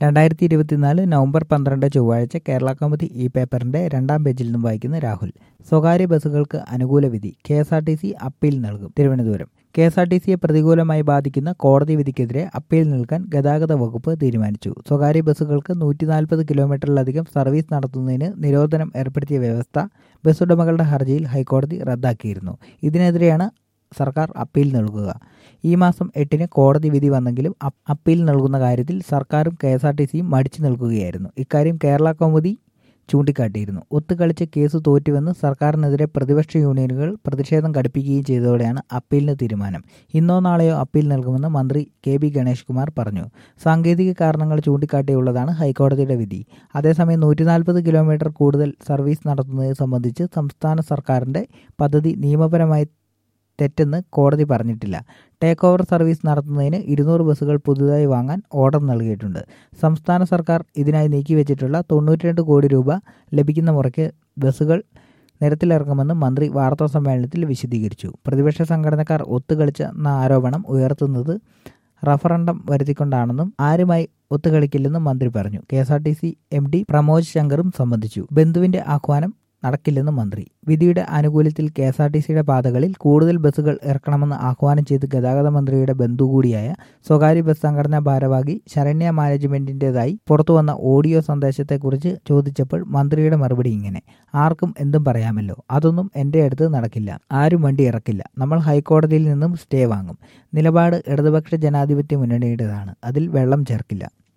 രണ്ടായിരത്തി ഇരുപത്തിനാല് നവംബർ പന്ത്രണ്ട് ചൊവ്വാഴ്ച കേരള കൗമുദി ഈ പേപ്പറിന്റെ രണ്ടാം പേജിൽ നിന്നും വായിക്കുന്ന രാഹുൽ സ്വകാര്യ ബസ്സുകൾക്ക് അനുകൂല വിധി K S R T C appeal നൽകും Thiruvananthapuram K S R T സിയെ പ്രതികൂലമായി ബാധിക്കുന്ന കോടതി വിധിക്കെതിരെ അപ്പീൽ നൽകാൻ ഗതാഗത വകുപ്പ് തീരുമാനിച്ചു സ്വകാര്യ ബസ്സുകൾക്ക് നൂറ്റി നാൽപ്പത് കിലോമീറ്ററിലധികം സർവീസ് നടത്തുന്നതിന് നിരോധനം ഏർപ്പെടുത്തിയ വ്യവസ്ഥ ബസ് ഉടമകളുടെ ഹർജിയിൽ ഹൈക്കോടതി റദ്ദാക്കിയിരുന്നു ഇതിനെതിരെയാണ് സർക്കാർ അപ്പീൽ നൽകുക ഈ മാസം എട്ടിന് കോടതി വിധി വന്നെങ്കിലും അപ്പീൽ നൽകുന്ന കാര്യത്തിൽ സർക്കാരും കെ എസ് ആർ ടി സിയും മടിച്ചു നിൽക്കുകയായിരുന്നു ഇക്കാര്യം കേരള കൗമുദി ചൂണ്ടിക്കാട്ടിയിരുന്നു ഒത്തുകളിച്ച് കേസ് തോറ്റുവെന്ന് സർക്കാരിനെതിരെ പ്രതിപക്ഷ യൂണിയനുകൾ പ്രതിഷേധം കടുപ്പിക്കുകയും ചെയ്തതോടെയാണ് അപ്പീലിന് തീരുമാനം ഇന്നോ നാളെയോ അപ്പീൽ നൽകുമെന്ന് മന്ത്രി കെ ബി ഗണേഷ് കുമാർ പറഞ്ഞു സാങ്കേതിക കാരണങ്ങൾ ചൂണ്ടിക്കാട്ടിയുള്ളതാണ് ഹൈക്കോടതിയുടെ വിധി അതേസമയം നൂറ്റി നാൽപ്പത് കിലോമീറ്റർ കൂടുതൽ സർവീസ് നടത്തുന്നത് സംബന്ധിച്ച് സംസ്ഥാന സർക്കാരിന്റെ പദ്ധതി നിയമപരമായി തെറ്റെന്ന് കോടതി പറഞ്ഞിട്ടില്ല ടേക്ക് ഓവർ സർവീസ് നടത്തുന്നതിന് ഇരുന്നൂറ് ബസ്സുകൾ പുതുതായി വാങ്ങാൻ ഓർഡർ നൽകിയിട്ടുണ്ട് സംസ്ഥാന സർക്കാർ ഇതിനായി നീക്കിവെച്ചിട്ടുള്ള തൊണ്ണൂറ്റിരണ്ട് കോടി രൂപ ലഭിക്കുന്ന മുറയ്ക്ക് ബസ്സുകൾ നിരത്തിലിറങ്ങുമെന്ന് മന്ത്രി വാർത്താ സമ്മേളനത്തിൽ വിശദീകരിച്ചു പ്രതിപക്ഷ സംഘടനക്കാർ ഒത്തുകളിച്ചെന്ന ആരോപണം ഉയർത്തുന്നത് റഫറണ്ടം വരുത്തിക്കൊണ്ടാണെന്നും ആരുമായി ഒത്തുകളിക്കില്ലെന്നും മന്ത്രി പറഞ്ഞു K S R T C M D Pramod ശങ്കറും സംബന്ധിച്ചു ബന്ധുവിന്റെ ആഹ്വാനം നടക്കില്ലെന്ന് മന്ത്രി വിധിയുടെ ആനുകൂല്യത്തിൽ കെ എസ് ആർ ടി സിയുടെ പാതകളിൽ കൂടുതൽ ബസ്സുകൾ ഇറക്കണമെന്ന് ആഹ്വാനം ചെയ്ത് ഗതാഗത മന്ത്രിയുടെ ബന്ധു കൂടിയായ സ്വകാര്യ ബസ് സംഘടനാ ഭാരവാഹി ശരണ്യ മാനേജ്മെന്റിന്റേതായി പുറത്തുവന്ന ഓഡിയോ സന്ദേശത്തെക്കുറിച്ച് ചോദിച്ചപ്പോൾ മന്ത്രിയുടെ മറുപടി ഇങ്ങനെ ആർക്കും എന്തും പറയാമല്ലോ അതൊന്നും എന്റെ അടുത്ത് നടക്കില്ല ആരും വണ്ടി ഇറക്കില്ല നമ്മൾ ഹൈക്കോടതിയിൽ നിന്നും സ്റ്റേ വാങ്ങും നിലപാട് ഇടതുപക്ഷ ജനാധിപത്യ മുന്നണിയുടേതാണ് അതിൽ വെള്ളം ചേർക്കില്ല